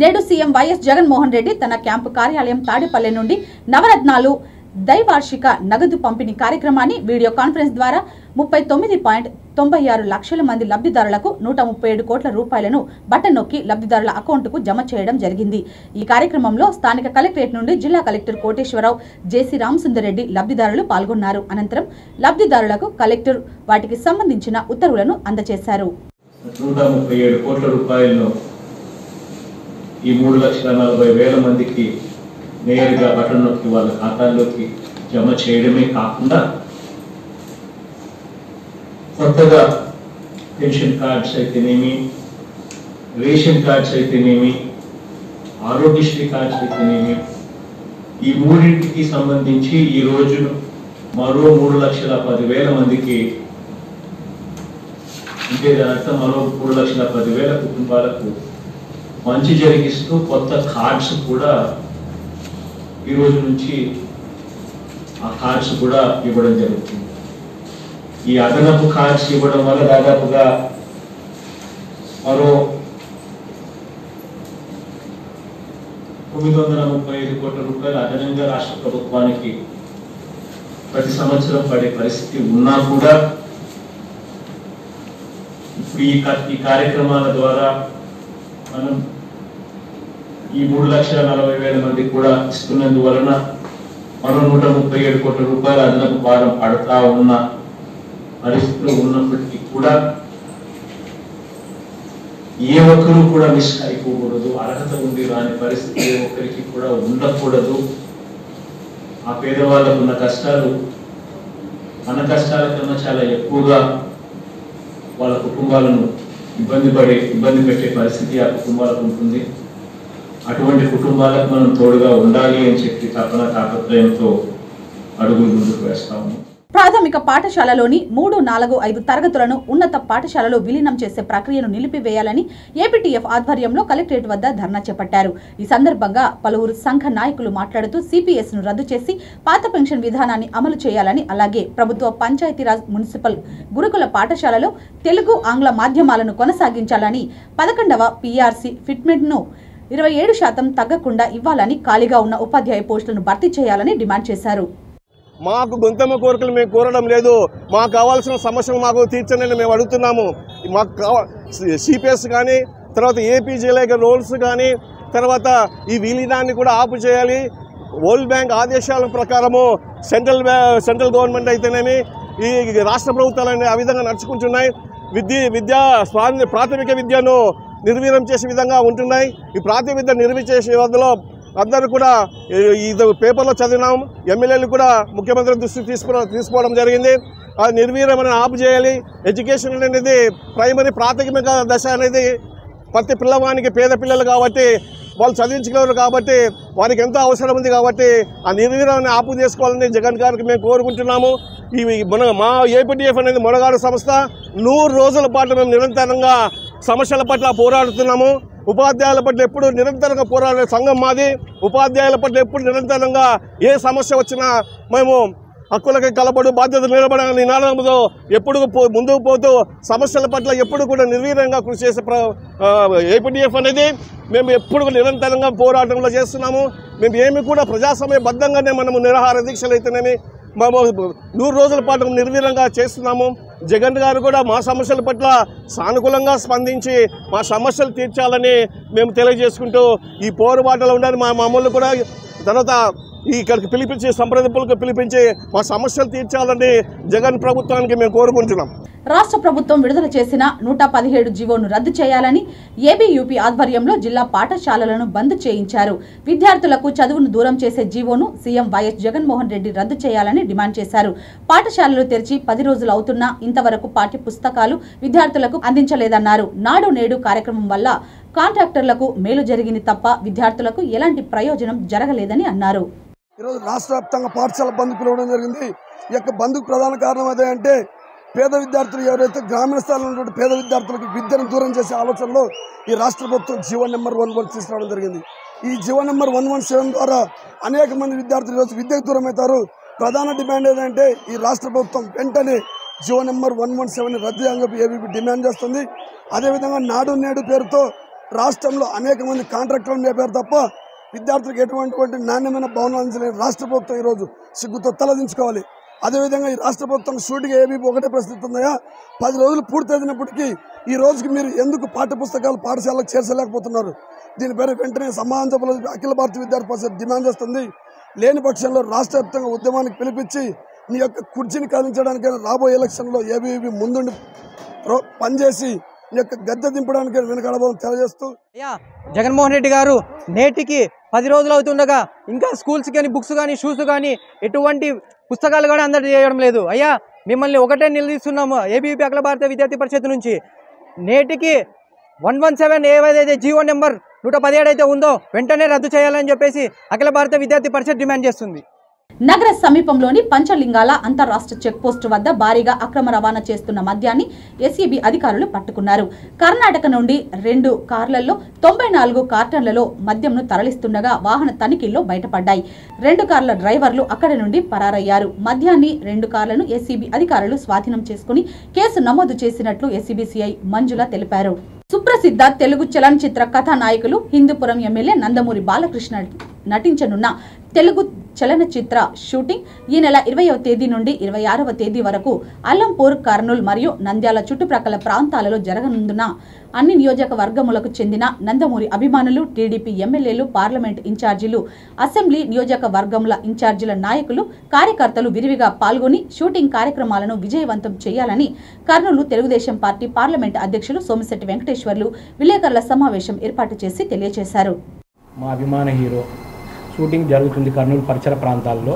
నేడు CM YS Jaganmohan Reddy తన camp కార్యాలయం తాడేపల్లి నుండి నవరత్నాలు దైవార్షిక నగదు పంపిణీ కార్యక్రమాన్ని వీడియో కాన్ఫరెన్స్ ద్వారా ముప్పై తొమ్మిది పాయింట్ తొంభై ఆరు లక్షల మంది లబ్ధిదారులకు నూట ముప్పై ఏడు కోట్ల రూపాయలను బటన్ నొక్కి లబ్ధిదారుల అకౌంటుకు జమ చేయడం జరిగింది ఈ కార్యక్రమంలో స్థానిక కలెక్టరేట్ నుండి జిల్లా కలెక్టర్ కోటేశ్వరరావు జేసీ రామసుందరెడ్డి లబ్ధిదారులు పాల్గొన్నారు అనంతరం లబ్ధిదారులకు కలెక్టర్ వాటికి సంబంధించిన ఉత్తర్వులను అందజేశారు నూట ముప్పై ఏడు కోట్ల రూపాయలను ఈ మూడు లక్షల నలభై వేల మందికి నేరుగా బటన్ నొక్కి వాళ్ళ ఖాతాల్లోకి జమ చేయడమే కాకుండా కొత్తగా పెన్షన్ కార్డ్స్ అయితేనేమి రేషన్ కార్డ్స్ అయితేనేమి ఆరోగ్యశ్రీ కార్డ్స్ అయితేనేమి ఈ మూడింటికి సంబంధించి ఈ రోజు మరో మూడు లక్షల పదివేల మందికి అంటే దాని అర్థం మరో మూడు లక్షల పదివేల కుటుంబాలకు మంచి జరిగిస్తూ కొత్త కార్డ్స్ కూడా ఈ రోజు నుంచి ఆ కార్డ్స్ కూడా ఇవ్వడం జరుగుతుంది ఈ అదనపు కార్డ్స్ ఇవ్వడం వల్ల దాదాపుగా మరో తొమ్మిది వందల ముప్పై ఐదు కోట్ల రూపాయలు అదనంగా రాష్ట్ర ప్రభుత్వానికి ప్రతి సంవత్సరం పడే పరిస్థితి ఉన్నా కూడా ఇప్పుడు ఈ కా- ఈ కార్యక్రమాల ద్వారా మనం ఈ మూడు లక్షల నలభై వేల మందికి కూడా ఇస్తున్నందువలన మరో నూట ముప్పై ఏడు కోట్ల రూపాయల అదనపు భారం పడతా ఉన్న పరిస్థితులు ఉన్నప్పటికీ కూడా ఏ ఒక్కరూ కూడా మిస్ అయిపోకూడదు అర్హత ఉంది రాని పరిస్థితి ఏ ఒక్కరికి కూడా ఉండకూడదు ఆ పేదవాళ్ళకు ఉన్న కష్టాలు మన కష్టాల కన్నా చాలా ఎక్కువగా వాళ్ళ కుటుంబాలను ఇబ్బంది పడే ఇబ్బంది పెట్టే పరిస్థితి ఆ కుటుంబాలకు ఉంటుంది అటువంటి కుటుంబాలకు మనం తోడుగా ఉండాలి అని చెప్పి తపన తాపత్రయంతో అడుగులు ముందుకు వేస్తాము ప్రాథమిక పాఠశాలలోని మూడు నాలుగు ఐదు తరగతులను ఉన్నత పాఠశాలలో విలీనం చేసే ప్రక్రియను నిలిపివేయాలని ఏపీటీఎఫ్ ఆధ్వర్యంలో కలెక్టరేట్ వద్ద ధర్నా చేపట్టారు ఈ సందర్భంగా పలువురు సంఘ నాయకులు మాట్లాడుతూ సిపిఎస్ ను రద్దు చేసి పాత పెన్షన్ విధానాన్ని అమలు చేయాలని అలాగే ప్రభుత్వ పంచాయతీరాజ్ మున్సిపల్ గురుకుల పాఠశాలలో తెలుగు ఆంగ్ల మాధ్యమాలను కొనసాగించాలని పదకొండవ పీఆర్సీ ఫిట్మెంట్ ను ఇరవై ఏడు శాతం తగ్గకుండా ఇవ్వాలని ఖాళీగా ఉన్న ఉపాధ్యాయ పోస్టులను భర్తీ చేయాలని డిమాండ్ చేశారు మాకు గొంతమ్మ కోరికలు మేము కోరడం లేదు మాకు కావాల్సిన సమస్యలు మాకు తీర్చని మేము అడుగుతున్నాము మాకు కావ సిపిఎస్ కానీ తర్వాత ఏపీజీలే రోల్స్ కానీ తర్వాత ఈ విలీనాన్ని కూడా ఆపు చేయాలి వరల్డ్ బ్యాంక్ ఆదేశాల ప్రకారము సెంట్రల్ బ్యా- సెంట్రల్ గవర్నమెంట్ అయితేనేమి ఈ రాష్ట్ర ప్రభుత్వాలు ఆ విధంగా నడుచుకుంటున్నాయి విద్య విద్యా స్వా- ప్రాథమిక విద్యను నిర్వీర్యం చేసే విధంగా ఉంటున్నాయి ఈ ప్రాథమిక విద్య నిర్వీ చేసే వద్దలో అందరూ కూడా ఈ- ఇది పేపర్లో చదివినాం ఎమ్మెల్యేలు కూడా ముఖ్యమంత్రి దృష్టికి తీసుకో తీసుకోవడం జరిగింది అది నిర్వీర్యమని ఆపు చేయాలి ఎడ్యుకేషన్ అనేది ప్రైమరీ ప్రాథమిక దశ అనేది ప్రతి పిల్లవానికి పేద పిల్లలు కాబట్టి వాళ్ళు చదివించగలరు కాబట్టి వారికి ఎంతో అవసరం ఉంది కాబట్టి ఆ నిర్వీర్యాన్ని ఆపు చేసుకోవాలని జగన్ గారికి మేము కోరుకుంటున్నాము ఈ మన మా ఏపీటీఎఫ్ అనేది మొనగాడు సంస్థ నూరు రోజుల పాటు మేము నిరంతరంగా సమస్యల పట్ల పోరాడుతున్నాము ఉపాధ్యాయుల పట్ల ఎప్పుడు నిరంతరంగా పోరాడే సంఘం మాది ఉపాధ్యాయుల పట్ల ఎప్పుడు నిరంతరంగా ఏ సమస్య వచ్చినా మేము హక్కులకి కలబడు బాధ్యత నిలబడని నినాదంతో ఎప్పుడు పో- ముందుకు పోతూ సమస్యల పట్ల ఎప్పుడు కూడా నిర్వీర్యంగా కృషి చేసే ఏపీడీఎఫ్ అనేది మేము ఎప్పుడు నిరంతరంగా పోరాటంలో చేస్తున్నాము మేము ఏమి కూడా ప్రజాస్వామ్యబద్ధంగానే మనము నిరాహార దీక్షలు అయితేనేమి మేము నూరు రోజుల పాటు నిర్వీర్యంగా చేస్తున్నాము జగన్ గారు కూడా మా సమస్యల పట్ల సానుకూలంగా స్పందించి మా సమస్యలు తీర్చాలని మేము తెలియజేసుకుంటూ ఈ పోరుబాటలో ఉండాలి మా మమ్మల్ని కూడా తర్వాత ఈ ఇక్కడికి పిలిపించి సంప్రదింపులకు పిలిపించి మా సమస్యలు తీర్చాలని జగన్ ప్రభుత్వానికి మేము కోరుకుంటున్నాం రాష్ట్ర ప్రభుత్వం విడుదల చేసిన నూట పదిహేడు జీవోను రద్దు చేయాలని ఏబీయూపీ ఆధ్వర్యంలో జిల్లా పాఠశాలలను బంద్ చేయించారు విద్యార్థులకు చదువును దూరం చేసే జీవోను సీఎం వైఎస్ జగన్మోహన్ రెడ్డి రద్దు చేయాలని డిమాండ్ చేశారు పాఠశాలలు తెరిచి పది రోజులు అవుతున్నా ఇంతవరకు పాఠ్య పుస్తకాలు విద్యార్థులకు అందించలేదన్నారు నాడు నేడు కార్యక్రమం వల్ల కాంట్రాక్టర్లకు మేలు జరిగింది తప్ప విద్యార్థులకు ఎలాంటి ప్రయోజనం జరగలేదని అన్నారు ఈరోజు రాష్ట్ర వ్యాప్తంగా పాఠశాల బంద్ పిలవడం జరిగింది ఈ యొక్క బంద్కు ప్రధాన కారణం అదే అంటే పేద విద్యార్థులు ఎవరైతే గ్రామీణ స్థాయిలో ఉన్నటువంటి పేద విద్యార్థులకు విద్యను దూరం చేసే ఆలోచనలో ఈ రాష్ట్ర ప్రభుత్వం జీవో నెంబర్ వన్ వన్ తీసుకురావడం జరిగింది ఈ GO number one one seven ద్వారా అనేక మంది విద్యార్థులు ఈరోజు విద్యకు దూరం అవుతారు ప్రధాన డిమాండ్ ఏంటంటే ఈ రాష్ట్ర ప్రభుత్వం వెంటనే GO number one one seven రద్దు చేయాలని చెప్పి ఏబీపీ డిమాండ్ చేస్తుంది అదేవిధంగా నాడు నేడు పేరుతో రాష్ట్రంలో అనేక మంది కాంట్రాక్టర్లు మేపారు తప్ప విద్యార్థులకు ఎటువంటి నాణ్యమైన భవనాలు అందించలేని రాష్ట్ర ప్రభుత్వం ఈరోజు సిగ్గుతో తలదించుకోవాలి అదేవిధంగా ఈ రాష్ట్ర ప్రభుత్వం షూటింగ్ ఏబీపీ ఒకటే ప్రస్తుతం ఉందయా పది రోజులు పూర్తయినప్పటికీ ఈ రోజుకి మీరు ఎందుకు పాఠ్య పుస్తకాలు పాఠశాలకు చేర్చలేకపోతున్నారు దీనిపైన వెంటనే సమాధానం చెప్పాలని అఖిల భారత విద్యార్థి పరిషత్ డిమాండ్ చేస్తుంది లేని పక్షంలో రాష్ట్ర వ్యాప్తంగా ఉద్యమానికి పిలిపించి మీ యొక్క కుర్చీని కదిలించడానికైనా రాబోయే ఎలక్షన్లో ఏబీవీ ముందుండి ప్రో- పనిచేసి మీ యొక్క గద్దె దింపడానికి వెనుకడబోదని తెలియజేస్తూ అయ్యా జగన్మోహన్ రెడ్డి గారు నేటికి పది రోజులు అవుతుండగా ఇంకా స్కూల్స్ కానీ బుక్స్ కానీ షూస్ కానీ ఎటువంటి పుస్తకాలు కూడా అందరు చేయడం లేదు అయ్యా మిమ్మల్ని ఒకటే నిలదీస్తున్నాము ఏబీపీ అఖిల భారత విద్యార్థి పరిషత్ నుంచి నేటికి వన్ వన్ సెవెన్ ఏదైతే జీవో నెంబర్ నూట పదిహేడు అయితే ఉందో వెంటనే రద్దు చేయాలని చెప్పేసి అఖిల భారత విద్యార్థి పరిషత్ డిమాండ్ చేస్తుంది నగర సమీపంలోని పంచలింగాల అంతరాష్ట్ర చెక్ పోస్టు వద్ద భారీగా అక్రమ రవాణా చేస్తున్న మద్యాన్ని ఎస్ఈబి అధికారులు పట్టుకున్నారు కర్ణాటక నుండి రెండు కార్లలో తొంభై నాలుగు కార్టన్లలో మద్యంను తరలిస్తుండగా వాహన తనిఖీల్లో బయటపడ్డాయి రెండు కార్ల డ్రైవర్లు అక్కడి నుండి పరారయ్యారు మద్యాన్ని రెండు కార్లను ఎస్ఈబి అధికారులు స్వాధీనం చేసుకుని కేసు నమోదు చేసినట్లు ఎస్ఈబి సిఐ మంజుల తెలిపారు సుప్రసిద్ధ తెలుగు చలనచిత్ర కథానాయకులు హిందూపురం ఎమ్మెల్యే నందమూరి బాలకృష్ణ నటించనున్న తెలుగు చలనచిత్ర షూటింగ్ ఈ నెల ఇరవయవ తేదీ నుండి ఇరవై ఆరవ తేదీ వరకు అల్లంపూర్ కర్నూల్ మరియు నంద్యాల చుట్టుప్రక్కల ప్రాంతాలలో జరగనుందున అన్ని నియోజకవర్గములకు చెందిన నందమూరి అభిమానులు టీడీపీ ఎమ్మెల్యేలు పార్లమెంట్ ఇన్ఛార్జీలు అసెంబ్లీ నియోజకవర్గముల ఇన్ఛార్జీల నాయకులు కార్యకర్తలు విరివిగా పాల్గొని షూటింగ్ కార్యక్రమాలను విజయవంతం చేయాలని కర్నూలు తెలుగుదేశం పార్టీ పార్లమెంట్ అధ్యక్షులు సోమిశెట్టి వెంకటేశ్వర్లు విలేకరుల సమావేశం ఏర్పాటు చేసి తెలియజేశారు మా అభిమాన హీరో షూటింగ్ జరుగుతుంది కర్నూలు పరిసర ప్రాంతాల్లో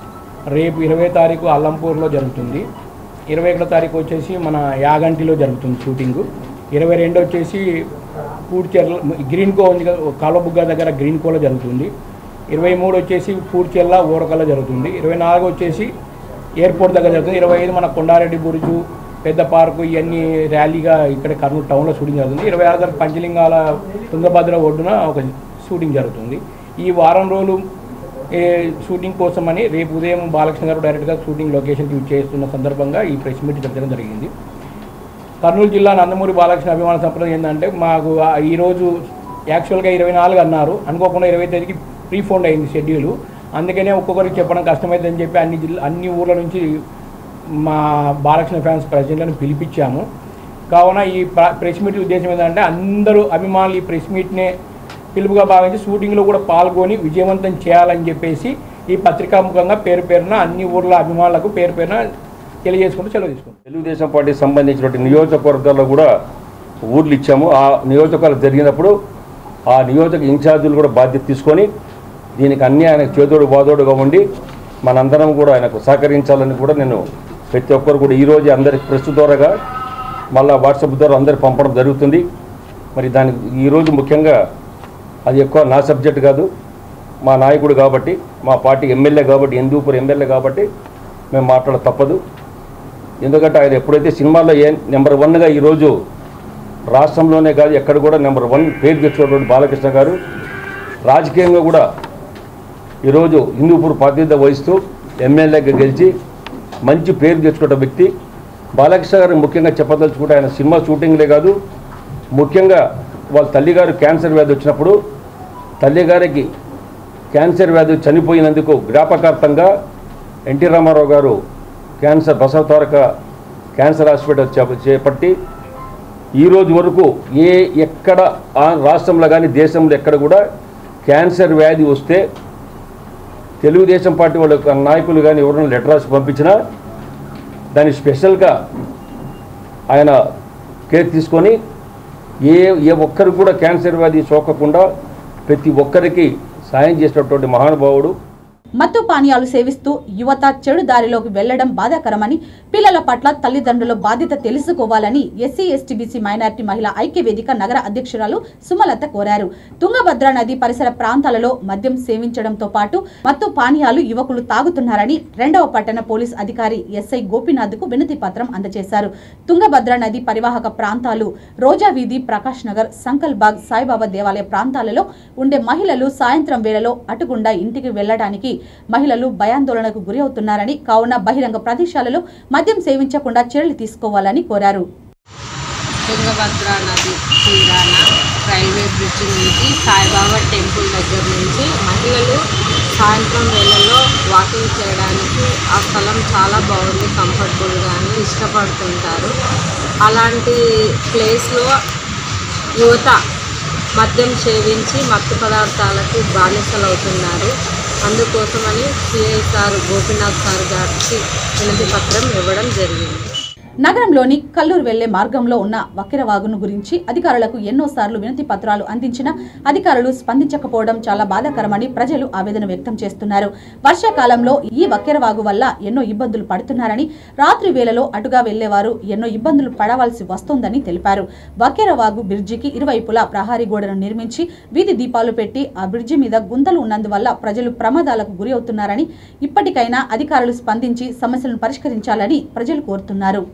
రేపు ఇరవై తారీఖు అల్లంపూర్లో జరుగుతుంది ఇరవై ఒకటో తారీఖు వచ్చేసి మన యాగంటిలో జరుగుతుంది షూటింగ్ ఇరవై రెండు వచ్చేసి పూడ్చెర్ల గ్రీన్ కో ఉంది కదా కాలువబుగ్గ దగ్గర గ్రీన్ కోలో జరుగుతుంది ఇరవై మూడు వచ్చేసి పూడ్చెర్ల ఓరకల్లో జరుగుతుంది ఇరవై నాలుగు వచ్చేసి ఎయిర్పోర్ట్ దగ్గర జరుగుతుంది ఇరవై ఐదు మన కొండారెడ్డి బురుజు పెద్ద పార్కు ఇవన్నీ ర్యాలీగా ఇక్కడ కర్నూలు టౌన్లో షూటింగ్ జరుగుతుంది ఇరవై ఆరు తారీఖు పంచలింగాల తుంగభద్ర ఒడ్డున ఒక షూటింగ్ జరుగుతుంది ఈ వారం రోజులు ఏ షూటింగ్ కోసమని రేపు ఉదయం బాలకృష్ణ గారు డైరెక్ట్గా షూటింగ్ లొకేషన్కి చేస్తున్న సందర్భంగా ఈ ప్రెస్ మీట్ జరగడం జరిగింది కర్నూలు జిల్లా నందమూరి బాలకృష్ణ అభిమాన సంప్రదాయం ఏంటంటే మాకు ఆ- ఈరోజు యాక్చువల్గా ఇరవై నాలుగు అన్నారు అనుకోకుండా ఇరవై తేదీకి ప్రీఫోండ్ అయింది షెడ్యూల్ అందుకనే ఒక్కొక్కరికి చెప్పడం కష్టమైందని చెప్పి అన్ని జిల్లా అన్ని ఊర్ల నుంచి మా బాలకృష్ణ ఫ్యాన్స్ ప్రెసిడెంట్లను పిలిపించాము కావున ఈ ప్ర- ప్రెస్ మీట్ ఉద్దేశం ఏంటంటే అందరూ అభిమానులు ఈ ప్రెస్ మీట్నే పిలుపుగా భావించి షూటింగ్లో కూడా పాల్గొని విజయవంతం చేయాలని చెప్పేసి ఈ పత్రికాముఖంగా పేరు పేరున అన్ని ఊర్ల అభిమానులకు పేరు పేరున తెలియజేసుకుంటూ సెలవు తీసుకుంటాం తెలుగుదేశం పార్టీకి సంబంధించినటువంటి నియోజకవర్గాల్లో కూడా ఊర్లు ఇచ్చాము ఆ నియోజకవర్గాలు జరిగినప్పుడు ఆ నియోజక ఇన్ఛార్జీలు కూడా బాధ్యత తీసుకొని దీనికి అన్ని ఆయన చేదోడు బాదోడుగా ఉండి మనందరం కూడా ఆయనకు సహకరించాలని కూడా నేను ప్రతి ఒక్కరు కూడా ఈరోజు అందరికి ప్రెస్ ద్వారాగా మళ్ళా వాట్సాప్ ద్వారా అందరికి పంపడం జరుగుతుంది మరి దానికి ఈరోజు ముఖ్యంగా అది ఎక్కువ నా సబ్జెక్ట్ కాదు మా నాయకుడు కాబట్టి మా పార్టీ ఎమ్మెల్యే కాబట్టి హిందూపూర్ ఎమ్మెల్యే కాబట్టి మేము మాట్లాడ తప్పదు ఎందుకంటే ఆయన ఎప్పుడైతే సినిమాల్లో ఏ నెంబర్ వన్గా ఈరోజు రాష్ట్రంలోనే కాదు ఎక్కడ కూడా నెంబర్ వన్ పేరు తెచ్చుకున్నటువంటి బాలకృష్ణ గారు రాజకీయంగా కూడా ఈరోజు హిందూపూర్ ప్రాతినిధ్యం వహిస్తూ ఎమ్మెల్యేగా గెలిచి మంచి పేరు తెచ్చుకున్న వ్యక్తి బాలకృష్ణ గారు ముఖ్యంగా చెప్పదలుచుకుంటే ఆయన సినిమా షూటింగ్లే కాదు ముఖ్యంగా వాళ్ళ తల్లిగారు క్యాన్సర్ వ్యాధి వచ్చినప్పుడు తల్లిగారికి క్యాన్సర్ వ్యాధి చనిపోయినందుకు జ్ఞాపకార్థంగా ఎన్టీ రామారావు గారు క్యాన్సర్ బసవతారక క్యాన్సర్ హాస్పిటల్ చేప- చేపట్టి ఈ రోజు వరకు ఏ ఎక్కడ ఆ రాష్ట్రంలో కానీ దేశంలో ఎక్కడ కూడా క్యాన్సర్ వ్యాధి వస్తే తెలుగుదేశం పార్టీ వాళ్ళ యొక్క నాయకులు కానీ ఎవరైనా లెటర్ రాసి పంపించినా దాన్ని స్పెషల్గా ఆయన కేర్ తీసుకొని ఏ ఏ ఒక్కరికి కూడా క్యాన్సర్ వ్యాధి సోకకుండా ప్రతి ఒక్కరికి సాయం చేసినటువంటి మహానుభావుడు మత్తు పానీయాలు సేవిస్తూ యువత చెడు దారిలోకి వెళ్లడం బాధాకరమని పిల్లల పట్ల తల్లిదండ్రుల బాధ్యత తెలుసుకోవాలని ఎస్సీ ఎస్టీ బీసీ మైనార్టీ మహిళా ఐక్య వేదిక నగర అధ్యక్షురాలు సుమలత కోరారు తుంగభద్ర నది పరిసర ప్రాంతాలలో మద్యం సేవించడంతో పాటు మత్తు పానీయాలు యువకులు తాగుతున్నారని రెండవ పట్టణ పోలీస్ అధికారి ఎస్ఐ గోపీనాథ్ కు వినతి పత్రం అందజేశారు తుంగభద్ర నది పరివాహక ప్రాంతాలు రోజా వీధి ప్రకాష్ నగర్ సంకల్ బాగ్ సాయిబాబా దేవాలయ ప్రాంతాలలో ఉండే మహిళలు సాయంత్రం వేళలో అటుగుండా ఇంటికి వెళ్లడానికి మహిళలు భయాందోళనకు గురి అవుతున్నారని కావున బహిరంగ ప్రదేశాలలో మద్యం సేవించకుండా చర్యలు తీసుకోవాలని కోరారు తుంగభద్ర నది తీరాన రైల్వే బ్రిడ్జ్ నుంచి సాయిబాబా టెంపుల్ దగ్గర నుంచి మహిళలు సాయంత్రం వేళల్లో వాకింగ్ చేయడానికి ఆ స్థలం చాలా బాగుంది కంఫర్టబుల్గాను ఇష్టపడుతుంటారు అలాంటి ప్లేస్లో యువత మద్యం సేవించి మత్తు పదార్థాలకు బానిసలవుతున్నారు అందుకోసమని సిఐ సార్ గోపీనాథ్ సార్ గారికి వినతి పత్రం ఇవ్వడం జరిగింది నగరంలోని కల్లూరు వెళ్లే మార్గంలో ఉన్న వక్కెరవాగును గురించి అధికారులకు ఎన్నోసార్లు వినతి పత్రాలు అందించినా అధికారులు స్పందించకపోవడం చాలా బాధాకరమని ప్రజలు ఆవేదన వ్యక్తం చేస్తున్నారు వర్షాకాలంలో ఈ వక్కెరవాగు వల్ల ఎన్నో ఇబ్బందులు పడుతున్నారని రాత్రి వేళలో అటుగా వెళ్లేవారు ఎన్నో ఇబ్బందులు పడవలసి వస్తోందని తెలిపారు వక్కెరవాగు బ్రిడ్జికి ఇరువైపులా ప్రహారీ గోడను నిర్మించి వీధి దీపాలు పెట్టి ఆ బ్రిడ్జి మీద గుంతలు ఉన్నందువల్ల ప్రజలు ప్రమాదాలకు గురి అవుతున్నారని ఇప్పటికైనా అధికారులు స్పందించి సమస్యలను పరిష్కరించాలని ప్రజలు కోరుతున్నారు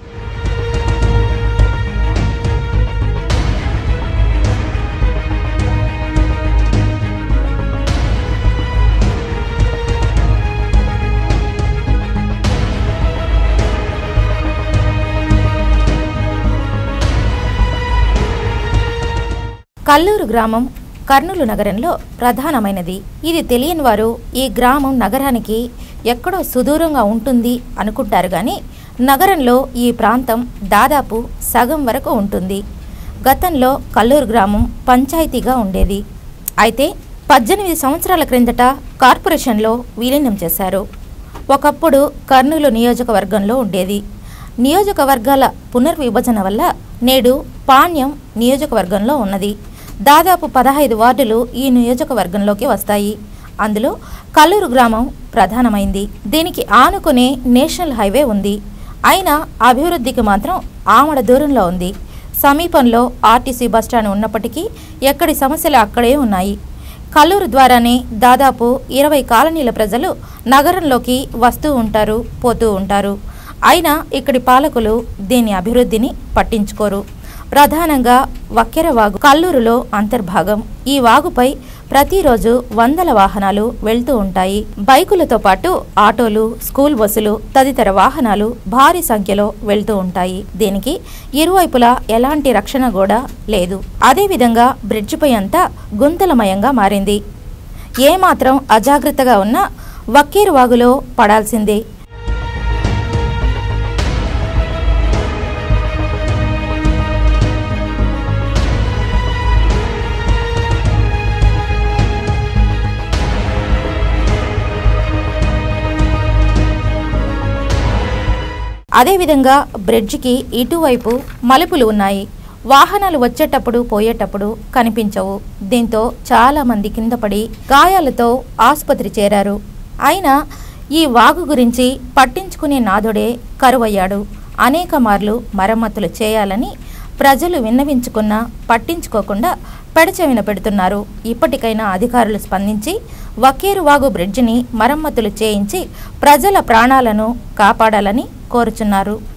కల్లూరు గ్రామం కర్నూలు నగరంలో ప్రధానమైనది ఇది తెలియని వారు ఈ గ్రామం నగరానికి ఎక్కడో సుదూరంగా ఉంటుంది అనుకుంటారు కానీ నగరంలో ఈ ప్రాంతం దాదాపు సగం వరకు ఉంటుంది గతంలో కల్లూరు గ్రామం పంచాయతీగా ఉండేది అయితే పద్దెనిమిది సంవత్సరాల క్రిందట కార్పొరేషన్లో విలీనం చేశారు ఒకప్పుడు కర్నూలు నియోజకవర్గంలో ఉండేది నియోజకవర్గాల పునర్విభజన వల్ల నేడు పాణ్యం నియోజకవర్గంలో ఉన్నది దాదాపు పదహైదు వార్డులు ఈ నియోజకవర్గంలోకి వస్తాయి అందులో కల్లూరు గ్రామం ప్రధానమైంది దీనికి ఆనుకునే నేషనల్ హైవే ఉంది అయినా అభివృద్ధికి మాత్రం ఆమడ దూరంలో ఉంది సమీపంలో ఆర్టీసీ బస్టాండ్ ఉన్నప్పటికీ ఎక్కడి సమస్యలు అక్కడే ఉన్నాయి కల్లూరు ద్వారానే దాదాపు ఇరవై కాలనీల ప్రజలు నగరంలోకి వస్తూ ఉంటారు పోతూ ఉంటారు అయినా ఇక్కడి పాలకులు దీని అభివృద్ధిని పట్టించుకోరు ప్రధానంగా వక్కెర వాగు కల్లూరులో అంతర్భాగం ఈ వాగుపై ప్రతిరోజు వందల వాహనాలు వెళ్తూ ఉంటాయి బైకులతో పాటు ఆటోలు స్కూల్ బస్సులు తదితర వాహనాలు భారీ సంఖ్యలో వెళ్తూ ఉంటాయి దీనికి ఇరువైపులా ఎలాంటి రక్షణ కూడా లేదు అదేవిధంగా బ్రిడ్జిపై అంతా గుంతలమయంగా మారింది ఏమాత్రం అజాగ్రత్తగా ఉన్నా వక్కేరు వాగులో పడాల్సిందే అదేవిధంగా బ్రిడ్జికి ఇటువైపు మలుపులు ఉన్నాయి వాహనాలు వచ్చేటప్పుడు పోయేటప్పుడు కనిపించవు దీంతో చాలా మంది కింద పడి గాయాలతో ఆసుపత్రి చేరారు అయినా ఈ వాగు గురించి పట్టించుకునే నాథుడే కరువయ్యాడు అనేక మార్లు మరమ్మతులు చేయాలని ప్రజలు విన్నవించుకున్నా పట్టించుకోకుండా పెడచెవిన పెడుతున్నారు ఇప్పటికైనా అధికారులు స్పందించి వకేరువాగు బ్రిడ్జిని మరమ్మతులు చేయించి ప్రజల ప్రాణాలను కాపాడాలని కోరుచున్నారు